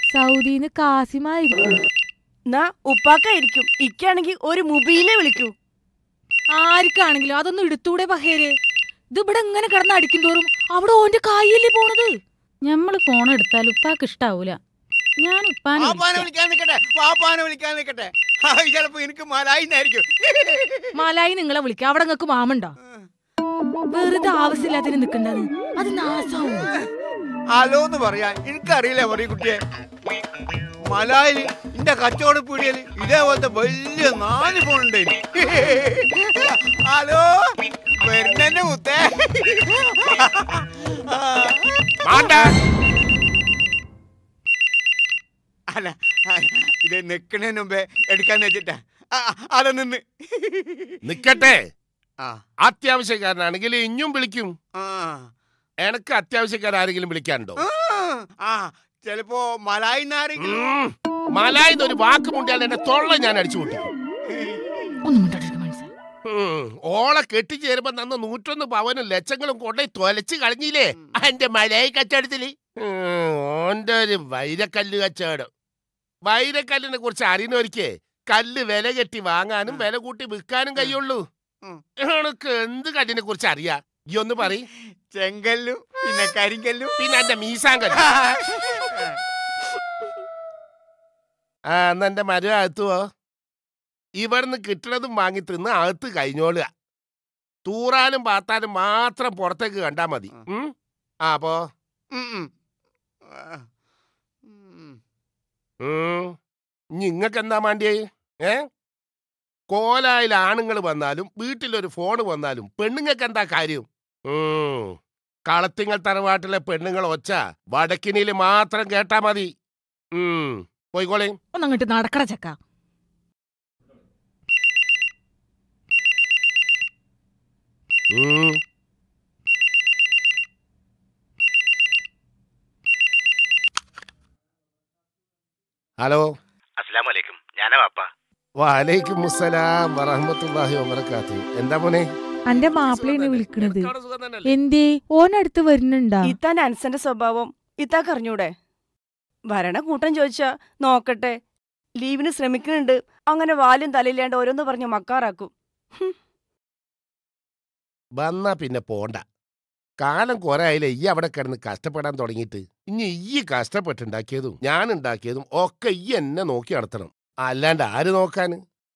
സൗദിന്ന് കാസിമായിരിക്കും എന്നാ ഉപ്പാക്കായിരിക്കും ഇക്കാണെങ്കിൽ ഒരു മുബീലെ വിളിക്കൂ ആർക്കാണെങ്കിലും അതൊന്നും എടുത്തൂടെ ബഹേര് ഇത് ഇവിടെ ഇങ്ങനെ കിടന്ന് അടിക്കും തോറും അവിടെ ഓന്റെ കായല്ലേ പോണത് ഞമ്മള് ഫോൺ എടുത്താൽ ഉപ്പാക്ക് ഇഷ്ടാവൂല ഞാൻ ഉപ്പാനെ വാപ്പാനെ വിളിക്കാം. വിളിക്കാൻ നിൽക്കട്ടെ വാപ്പാനെ വിളിക്കാൻ നിൽക്കട്ടെ ചിലപ്പോ എനിക്ക് മലായിന്നായിരിക്കും മലായി നിങ്ങളെ വിളിക്ക അവിടെ നിങ്ങക്ക് മാമുണ്ടോ വെറുതെ ആവശ്യമില്ലാത്തതിന് നിക്കണ്ടത് അത് നാസാവും ഹലോ എന്ന് പറയാൻ എനിക്കറിയില്ല പറയും കുട്ടിയെ മലായില് എന്റെ കച്ചവട പീടിയല് ഇതേപോലത്തെ വലിയ നാല് ഫോൺ ഉണ്ടായിരുന്നു ഹലോ വരുന്നെ മുത്തേ വേണ്ട അല്ല ആ, ഇത് നിക്കണേന് മുമ്പേ എടുക്കാന്ന് വെച്ചിട്ടാ ആ, അതെ നിന്ന് നിക്കട്ടെ ആ അത്യാവശ്യക്കാരനാണെങ്കിൽ ഇഞ്ഞും വിളിക്കും ആ എനക്ക് അത്യാവശ്യക്കാരെങ്കിലും വിളിക്കാനുണ്ടോ ആ, ആ ചിലപ്പോ മലായിന്നാരെങ്കിലും ഉം. മലായിന്ന് ഒരു വാക്ക് മുണ്ടിയാൽ എന്റെ തൊള്ള ഞാൻ അടിച്ചു പൊട്ടിക്കും ഒന്നും മിണ്ടാണ്ടിരിക്ക് മനസ്സിലായി ഉം. ഓളെ കെട്ടിച്ചേരുമ്പോ നന്ന് നൂറ്റൊന്ന് പവനും ലക്ഷങ്ങളും കൊണ്ടേ തൊലച്ച് കളഞ്ഞില്ലേ എന്റെ മലയായി കച്ചവടത്തില് ഉം, ഓന്റെ ഒരു വൈരക്കല്ല് കച്ചവടം വൈരക്കല്ലിനെ കുറിച്ച് അറിയുന്നവർക്ക് കല്ല് വില കെട്ടി വാങ്ങാനും വില കൂട്ടി വിൽക്കാനും കഴിയുള്ളൂ ഉം. എനക്ക് എന്ത് കല്ലിനെ കുറിച്ച് അറിയാ ഈ ഒന്ന് പറയും ചെങ്കല്ലും പിന്നെ കരിങ്കല്ലും പിന്നെ എന്റെ മീസാൻ കല്ല് ആ എന്നാ എന്റെ മരം അകത്തുവോ ഇവിടുന്ന് കിട്ടണതും വാങ്ങി തിന്ന് അകത്ത് കഴിഞ്ഞോളുക തൂറാനും പാത്താനും മാത്രം പുറത്തേക്ക് കണ്ടാ മതി ഉം? ആ അപ്പോ ഉം, ഉം. ആ, ഉം. ഇനി ഇങ്ങക്ക് എന്താ മാണ്ടിയേ ഏ കോലായിൽ ആണുങ്ങൾ വന്നാലും വീട്ടിലൊരു ഫോൺ വന്നാലും പെണ്ണുങ്ങൾക്ക് എന്താ കാര്യം ഉം. കളത്തിങ്ങൽ തറവാട്ടിലെ പെണ്ണുങ്ങൾ ഒച്ച വടക്കിനിയിൽ മാത്രം കേട്ടാ മതി ഉം. പോയിക്കോളേ ഒന്നങ്ങോട്ട് നടക്കട ചക്ക ഉം. ഹലോ അസ്സലാമലൈക്കും ഞാനാ വാപ്പ വലൈക്കും മുസ്സലാം വറഹമത്തുള്ളാഹി വബറകാത്തു എന്താ മോനെ അന്റെ മാപ്പിളയാണ് വിളിക്കണത് നിനക്കവിടെ സുഖം തന്നെയല്ലേ? എന്തേ ഓനടുത്ത് വരുന്നുണ്ടാ ഇത്താന്റെ അൻസന്റെ സ്വഭാവം ഇത്താക്ക് അറിഞ്ഞൂടെ വരണ കൂട്ടം ചോദിച്ചാ നോക്കട്ടെ ലീവിന് ശ്രമിക്കുന്നുണ്ട് അങ്ങനെ വാലും തലയില്ലാണ്ട് ഓരോന്ന് പറഞ്ഞ് മക്കാറാക്കും വന്നാ പിന്നെ പോണ്ട കാലം കുറെ ആയില്ലേ ഈ അവിടെ കിടന്ന് കഷ്ടപ്പെടാൻ തുടങ്ങിയിട്ട് ഇനി ഈ കഷ്ടപ്പെട്ടുണ്ടാക്കിയതും ഞാൻ ഉണ്ടാക്കിയതും ഒക്കെ ഈ എന്നെ നോക്കി നടത്തണം അല്ലാണ്ട് ആര് നോക്കാന്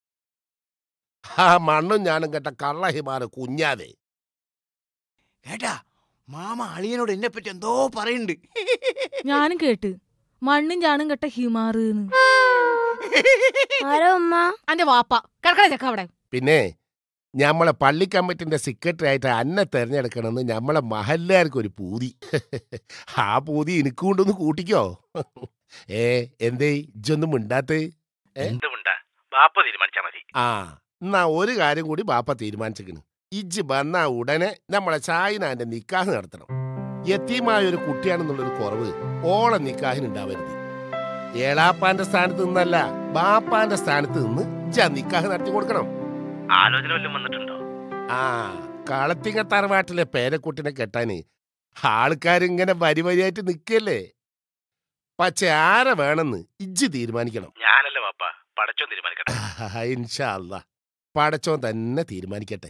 ആ മണ്ണും ഞാനും കേട്ട കള്ളഹിമാറ് കുഞ്ഞാതെ കേട്ടാ മാമ അളിയനോട് എന്നെ പറ്റി എന്തോ പറയുന്നുണ്ട് ഞാനും കേട്ട് മണ്ണും ചാണും കെട്ട ഹിമാറ് ആരോ ഉമ്മ അന്റെ വാപ്പ കിടക്കട ചക്ക അവിടെ പിന്നെ ഞമ്മളെ പള്ളി കമ്മിറ്റിന്റെ സെക്രട്ടറി ആയിട്ട് അന്നെ തെരഞ്ഞെടുക്കണമെന്ന് ഞമ്മളെ മഹല്ലുകാർക്ക് ഒരു പൂതി ആ പൂതി എനിക്ക് കൊണ്ടൊന്ന് കൂട്ടിക്കോ ഏ എന്തേ ഇജ്ജൊന്നും മിണ്ടാത്തേ ഏ? എന്തുമുണ്ടാ വാപ്പ തീരുമാനിച്ചാ മതി ആ എന്നാ ഒരു കാര്യം കൂടി ബാപ്പ തീരുമാനിച്ചിരിക്കണ് ഇജ്ജ് വന്ന ഉടനെ നമ്മളെ ചായനാന്റെ നിക്കാഹ് നടത്തണം യത്തീമായ ഒരു കുട്ടിയാണെന്നുള്ളൊരു കുറവ് ഓളെ നിക്കാഹിനുണ്ടാവരുത് ഏളാപ്പാന്റെ സ്ഥാനത്ത് നിന്നല്ല ബാപ്പാന്റെ സ്ഥാനത്ത് നിന്ന് ഇജ്ജ് ആ നിക്കാഹ് നടത്തി കൊടുക്കണം ആലോചന വല്ലതും വന്നിട്ടുണ്ടോ ആ കളത്തിങ്ങ തറവാട്ടിലെ പേരക്കുട്ടിനെ കെട്ടാന് ആൾക്കാരിങ്ങനെ വരി വരിയായിട്ട് നിൽക്കല്ലേ പക്ഷെ ആരെ വേണമെന്ന് ഇജ്ജ് തീരുമാനിക്കണം ഞാനല്ല വാപ്പ പടച്ചോ തീരുമാനിക്കട്ടെ ഇൻഷാ അല്ലാ പടച്ചോൻ തന്നെ തീരുമാനിക്കട്ടെ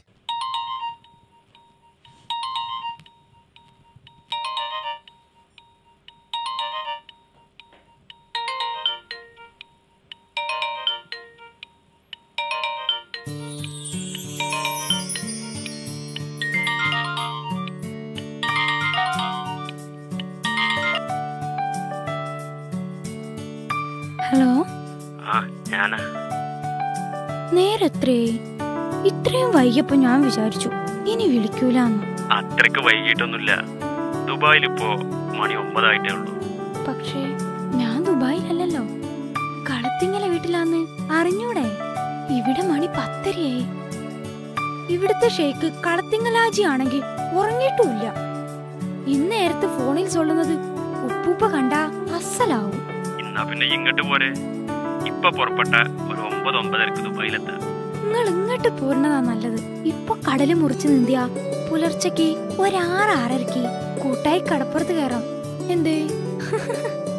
ഹലോ ആ ഞാനാ നേരെത്രേ ഇത്രയും വൈകിയപ്പോ ഞാൻ വിചാരിച്ചു ഇനി വിളിക്കൂലെന്ന് അത്രക്ക് വൈകിട്ടൊന്നുമില്ല ദുബായിൽ ഇപ്പോ മണി ഒമ്പതായിട്ടേ ഉള്ളൂ പക്ഷേ ഞാൻ ദുബായിലല്ലല്ലോ കളത്തിങ്ങലെ വീട്ടിലാന്ന് അറിഞ്ഞൂടെ ഇവിടെ മണി പത്തരയായി ഇവിടുത്തെ ഷെയ്ക്ക് കളത്തിങ്ങലാജി ആണെങ്കിൽ ഉറങ്ങിയിട്ടുമില്ല ഇന്നേരത്ത് ഫോണിൽ ചൊല്ലുന്നത് ഉപ്പൂപ്പ കണ്ട അസലാവും എന്നാ പിന്നെ ഇങ്ങോട്ട് പോരെ ഇപ്പൊ പുറപ്പെട്ട ഒരു ഒമ്പത് ഒമ്പതരക്ക് ദുബായിലെത്താം നിങ്ങൾ ഇങ്ങോട്ട് പോരണതാ നല്ലത് ഇപ്പൊ കടല് മുറിച്ച് നീന്തിയ പുലർച്ചയ്ക്ക് ഒരാറ് ആറരയ്ക്ക് കൂട്ടായി കടപ്പുറത്ത് കയറാം എന്തേ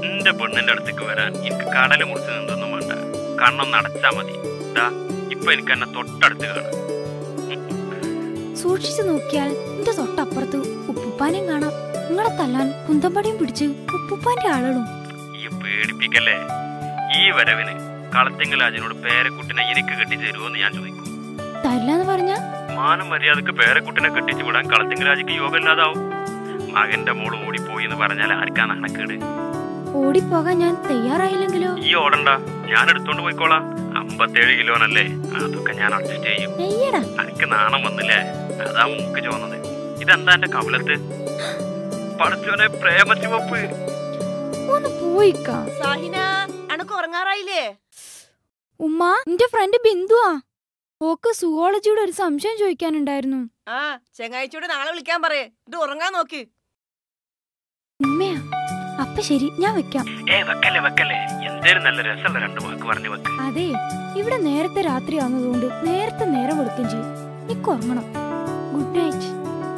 എന്റെ പെണ്ണിന്റെ അടുത്തേക്ക് വരാൻ എനിക്ക് കടല് മുറിച്ച് നിന്നൊന്നും വേണ്ട കണ്ണൊന്ന് അടച്ചാ മതി ദാ ഇപ്പൊ എനിക്ക് എന്നെ തൊട്ടടുത്ത് കാണാം സൂക്ഷിച്ചു നോക്കിയാൽ എന്റെ തൊട്ടപ്പുറത്ത് ഉപ്പുപ്പാനെയും കാണാം നിങ്ങളെ തല്ലാൻ കുന്തമ്പടിയും പിടിച്ച് ഉപ്പുപ്പാന്റെ ആളുകളും ഈ പേടിപ്പിക്കല്ലേ ഈ വരവിന് കളത്തിങ്കലാജിനോട് പേരക്കുട്ടിനെ എനിക്ക് കെട്ടിച്ചു തരുമോന്ന് ഞാൻ ചോദിക്കും തരില്ലെന്ന് പറഞ്ഞ മാനം മര്യാദക്ക് പേരക്കുട്ടിനെ കെട്ടിച്ചു വിടാൻ കളത്തിങ്കലാജിക്ക് യോഗമില്ലാതാവും മകന്റെ മോള് ഓടിപ്പോയി എന്ന് പറഞ്ഞാൽ ആർക്കാ നാണക്കേട് ഓടിപ്പോകാൻ ഞാൻ തയ്യാറായില്ലെങ്കിലോ ഈ ഓടണ്ട ഞാൻ എടുത്തോണ്ട് പോയിക്കോളാം അമ്പത്തേഴ് കിലോനല്ലേ അതൊക്കെ ഞാൻ അഡ്ജസ്റ്റ് ചെയ്യും നെയ്യടാ എനിക്ക് നാണം വന്നില്ലേ അതാ മൂക്ക് ചോന്നത് ഇതെന്താ എന്റെ കവലത്ത് പടച്ചോനെ പ്രേമച്ചുവപ്പ് ഒന്ന് പോയിക്കാ സാഹിന അനക്ക് ഉറങ്ങാറായില്ലേ ഉമ്മ എന്റെ ഫ്രണ്ട് ബിന്ദുവാ ഓക്ക് സുവോളജിയുടെ ഒരു സംശയം ചോദിക്കാനുണ്ടായിരുന്നു ആ ചെങ്ങാഴ്ചയോട് നാളെ വിളിക്കാൻ പറയേ ഇത് ഉറങ്ങാൻ നോക്ക് ഉമ്മയാ അപ്പൊ ശരി ഞാൻ വെക്കാം ഏ വെക്കല്ലേ വെക്കല്ലേ എന്തേലും നല്ല രസമുള്ള രണ്ട് വാക്ക് പറഞ്ഞു വെക്ക് അതെ ഇവിടെ നേരത്തെ രാത്രി ആകുന്നതുകൊണ്ട് നേരത്തെ നേരം വെളുക്കുകയും ചെയ്യും എനിക്ക് ഉറങ്ങണം ഗുഡ് നൈറ്റ്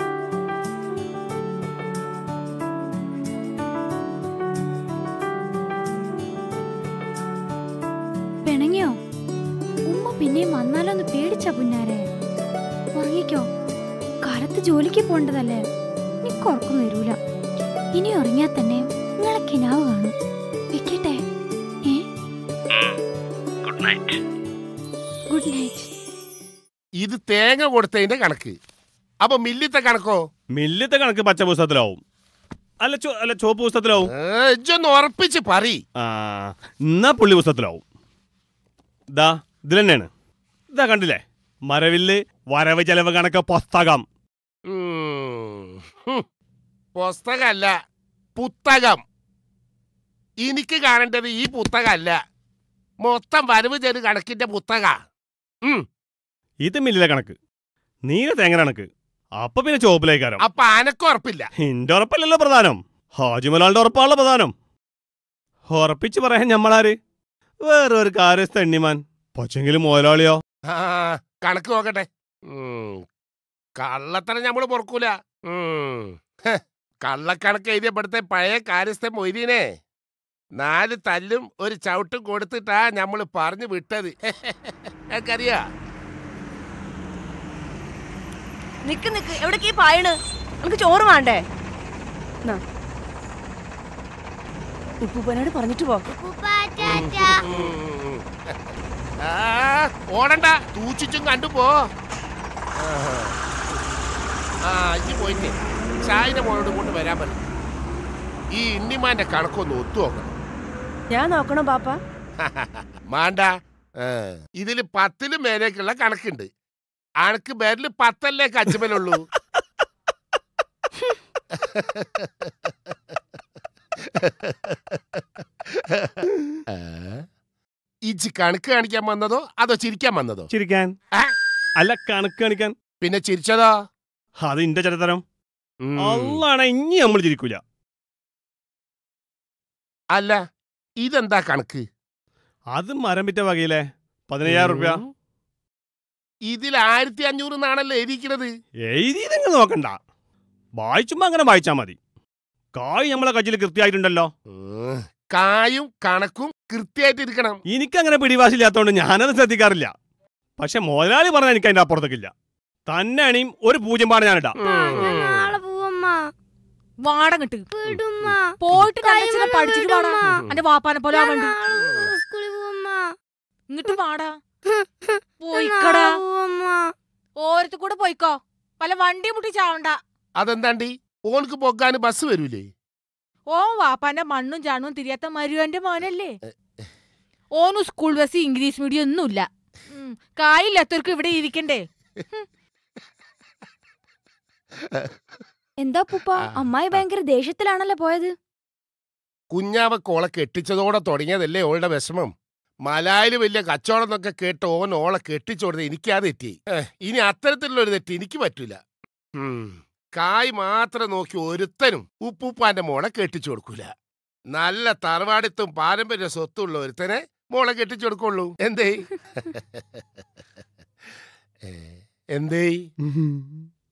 പിണങ്ങിയോ ഉമ്മ പിന്നെയും വന്നാലൊന്ന് പേടിച്ച പുന്നാരെ ഉറങ്ങിക്കോ കാലത്ത് ജോലിക്ക് പോണ്ടതല്ലേ എനിക്ക് ഉറക്കം വരൂല ഇനി ഉറങ്ങിയാൽ തന്നെ നിങ്ങളെ കിനാവ് കാണും വെക്കട്ടെ ഏ ഗുഡ് നൈറ്റ് ഗുഡ് നൈറ്റ് ഇത് തേങ്ങ കൊടുത്തതിന്റെ കണക്ക് അപ്പൊ മില്ലിത്തെ കണക്കോ മില്ലത്തെ കണക്ക് പച്ച പുസ്തകത്തിലാവും അല്ല ചോ അല്ല ചുവപ്പ് പുസ്തകത്തിലാവും ഏ, ഇജ്ജൊന്ന് ഉറപ്പിച്ച് പറ ആ എന്നാ പുള്ളി പുസ്തകത്തിലാവും ദാ ഇതിൽ തന്നെയാണ് ഇതാ കണ്ടില്ലേ മരവില്ല് വരവ് ചെലവ് കണക്ക് പുസ്തകം പുസ്തകമല്ല പുസ്തകം എനിക്ക് കാണേണ്ടത് ഈ പുസ്തകമല്ല മൊത്തം വരവ് ചെറു കണക്കിന്റെ പുസ്തക ഇത് മില്ലിലെ കണക്ക് നീല തേങ്ങ കണക്ക് അപ്പൊ പിന്നെ ചുവപ്പിലേക്കാരം അപ്പൊ അനക്ക് ഉറപ്പില്ല എന്റെ ഉറപ്പല്ലല്ലോ പ്രധാനം ഹാജിമലാളുടെ ഉറപ്പാണല്ലോ പ്രധാനം ഉറപ്പിച്ച് പറയാൻ ഞമ്മളാര് വേറെ ഒരു കാര്യസ്ഥ എണ്ണിമാൻ പക്ഷെങ്കിലും മുതലാളിയോ ആ കണക്ക് നോക്കട്ടെ ഉം. കള്ളത്തരം നമ്മള് പൊറക്കൂല ഉം. ഹെ, കള്ളക്കണക്ക് എഴുതിയപ്പെടുത്ത പഴയ കാര്യസ്ഥ മൊയ്തീനെ നാല് തല്ലും ഒരു ചവിട്ടും കൊടുത്തിട്ടാ നമ്മള് പറഞ്ഞു വിട്ടത് എനിക്കറിയാ നിക്ക് നിക്ക് എവിടേക്ക് പായണ് നമുക്ക് ചോറ് വേണ്ടേ നാ. ഉപ്പൂപ്പനോട് പറഞ്ഞിട്ട് പോ ഉം. ആ, ഓടണ്ട തൂച്ചിച്ചും കണ്ടുപോ ആ ഇനി പോയിട്ട് ചായന്റെ മോളോട് കൊണ്ട് വരാൻ പറഞ്ഞു ഈ ഇന്നിമാന്റെ കണക്കൊന്ന് ഒത്തു നോക്കണം ഞാൻ നോക്കണോ പാപ്പ മാണ്ട ഇതില് പത്തിലും മേലേക്കുള്ള കണക്കുണ്ട് അനക്ക് പേരില് പത്തല്ലേ കച്ചുമലുള്ളൂ ഇജ് കണക്ക് കാണിക്കാൻ വന്നതോ അതോ ചിരിക്കാൻ വന്നതോ ചിരിക്കാൻ ആ? അല്ല കണക്ക് കാണിക്കാൻ പിന്നെ ചിരിച്ചതോ അത് ഇന്റെ ചരിത്രം ഉം. അള്ളാണ് ഇനി നമ്മൾ ചിരിക്കൂല അല്ല ഇതെന്താ കണക്ക് അത് മരം വിറ്റ വകയിലെ പതിനയ്യായിരം റുപ്യ ഉം. ഇതിൽ ആയിരത്തി അഞ്ഞൂറ് എന്നാണല്ലോ എഴുതിക്കുന്നത് എഴുതി നിങ്ങൾ നോക്കണ്ട വായിച്ചുമ്പോ അങ്ങനെ വായിച്ചാ മതി കായ് നമ്മളെ കയ്യിൽ കൃത്യമായിട്ടുണ്ടല്ലോ ഉം. കായും കണക്കും കൃത്യമായിട്ട് ഇരിക്കണം എനിക്കങ്ങനെ പിടിവാശില്ലാത്തതുകൊണ്ട് ഞാനത് ശ്രദ്ധിക്കാറില്ല പക്ഷെ മുതലാളി പറഞ്ഞാൽ എനിക്ക് അതിന്റെ അപ്പുറത്തേക്കില്ല തന്നെ അണിയും ഒരു പൂജ്യം പാട് ഞാനിടാം ഉം. നാളെ പോവമ്മ വാടങ്ങിട്ട് വിടുമ്മ പോയിട്ട് കണ്ടച്ചിനെ പഠിച്ചിട്ട് വാടാ എന്റെ വാപ്പാനെ പോലെ ആവണ്ട് സ്കൂളിൽ പോവമ്മ ഇങ്ങിട്ട് വാടാ പോയിക്കടാ പോവമ്മ ഓരത്ത് കൂടെ പോയിക്കോ വല്ല വണ്ടി മുട്ടി ചാവണ്ട അതെന്താണ്ടി ഓനക്ക് പോകാന് ബസ് വരൂലേ ഓ വാപ്പാന്റെ മണ്ണും ചാണും തിരിയാത്ത മരുവന്റെ മോനല്ലേ ഓനും സ്കൂൾ ബസ് ഇംഗ്ലീഷ് മീഡിയം ഒന്നുമില്ല ഉം, കായില്ലാത്തവർക്ക് ഇവിടെ ഇരിക്കണ്ടേ എന്താ പൂപ്പ അമ്മായി ഭയങ്കര ദേഷ്യത്തിലാണല്ലോ പോയത് കുഞ്ഞാവക്ക് ഓളെ കെട്ടിച്ചതോടെ തുടങ്ങിയതല്ലേ ഓളുടെ വിഷമം മലായില് വലിയ കച്ചവടം എന്നൊക്കെ കേട്ട് ഓൻ ഓളെ കെട്ടിച്ചോടുന്നത് എനിക്കാ തെറ്റി ഏഹ്, ഇനി അത്തരത്തിലുള്ള ഒരു തെറ്റ് എനിക്ക് പറ്റൂല ഉം. കായ് മാത്രം നോക്കി ഒരുത്തനും ഉപ്പുപ്പാന്റെ മോളെ കെട്ടിച്ചു കൊടുക്കൂല നല്ല തറവാടിത്തും പാരമ്പര്യ സ്വത്തുള്ള ഒരുത്തനെ മോളെ കെട്ടിച്ചു കൊടുക്കുള്ളൂ എന്തേ ഏ, എന്തേ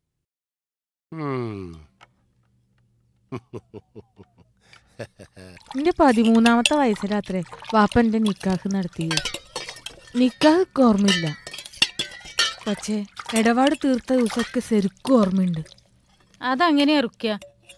ഉം. എന്റെ പതിമൂന്നാമത്തെ വയസ്സിലാത്രേ വാപ്പ എന്റെ നിക്കാഹ് നടത്തിയത് നിക്കാഹ് എനിക്ക് ഓർമ്മയില്ല പക്ഷേ ഇടപാട് തീർത്ത ദിവസമൊക്കെ ശരിക്കും ഓർമ്മയുണ്ട് അതങ്ങനെയാ റുക്ക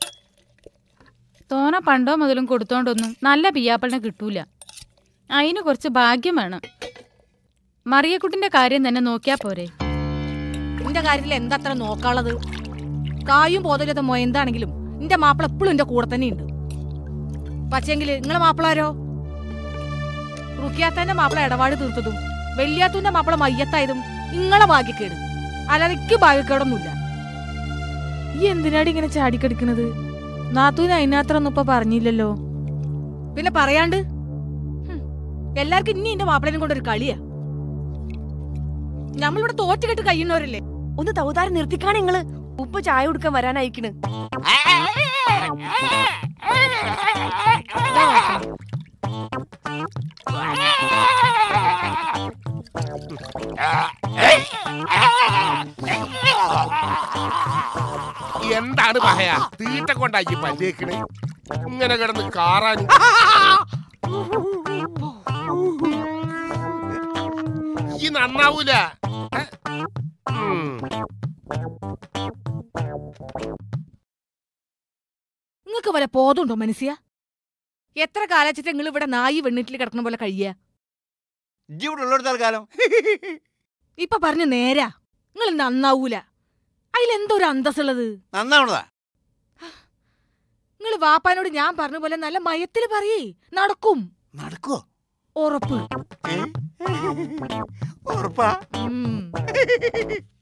തോന പണ്ടോ മുതലും കൊടുത്തോണ്ടൊന്നും നല്ല പിയാപ്പളിനെ കിട്ടൂല അതിന് കുറച്ച് ഭാഗ്യം വേണം മറിയക്കുട്ടിന്റെ കാര്യം തന്നെ നോക്കിയാ പോരെ എന്റെ കാര്യത്തിൽ എന്താ അത്ര നോക്കാനുള്ളത് കായും ബോധമില്ലാത്ത മൊയന്താണെങ്കിലും എന്റെ മാപ്പിള എപ്പോഴും എന്റെ കൂടെ തന്നെ ഉണ്ട് പക്ഷേങ്കില് നിങ്ങളെ മാപ്പിളാരോ റുക്കിയാത്തന്റെ മാപ്പിള ഇടപാട് തീർത്തതും വെള്ളിയാത്തൂന്റെ മാപ്പിള മയ്യത്തായതും നിങ്ങളെ ഭാഗ്യക്കേട് അല്ലാതെ എനിക്ക് ഭാഗ്യക്കേടൊന്നുമില്ല ഈ എന്തിനാടി ഇങ്ങനെ ചാടിക്കടിക്കണത് നാത്തൂന് അതിനകത്തൊന്നും ഇപ്പൊ പറഞ്ഞില്ലല്ലോ പിന്നെ പറയാണ്ട് ഹും, എല്ലാവർക്കും ഇനി എന്റെ മാപ്പിളനെ കൊണ്ടൊരു കളിയാ നമ്മളിവിടെ തോറ്റുകെട്ട് കഴിയുന്നവരല്ലേ ഒന്ന് തൗതാരം നിർത്തിക്കാണ് നിങ്ങള് ഉപ്പ് ചായ കൊടുക്കാൻ വരാനായിക്കണ് എന്താണ് പറയാ തീറ്റ കൊണ്ടാക്കി പല്ലേക്കണേ ഇങ്ങനെ കിടന്ന് കാറാൻ ഈ നന്നാവൂല ഏ? ഉം. നിങ്ങൾക്ക് വല്ല ബോധമുണ്ടോ മനസ്സിയ എത്ര കാലാച്ചിട്ട് നിങ്ങൾ ഇവിടെ നായി വെണ്ണീറ്റിൽ കിടക്കുന്ന പോലെ കഴിയ ഇജ്ജ് ഇവിടെ ഉള്ളിടത്തോളം കാലം ഇപ്പൊ പറഞ്ഞു നേരാ നിങ്ങൾ നന്നാവൂല അതിലെന്തോ ഒരു അന്തസ്സുള്ളത് നന്നാവണതാ നിങ്ങൾ വാപ്പാനോട് ഞാൻ പറഞ്ഞ പോലെ നല്ല മയത്തില് പറയേ നടക്കും നടക്കോ ഉറപ്പ് ഉറപ്പാ ഉം.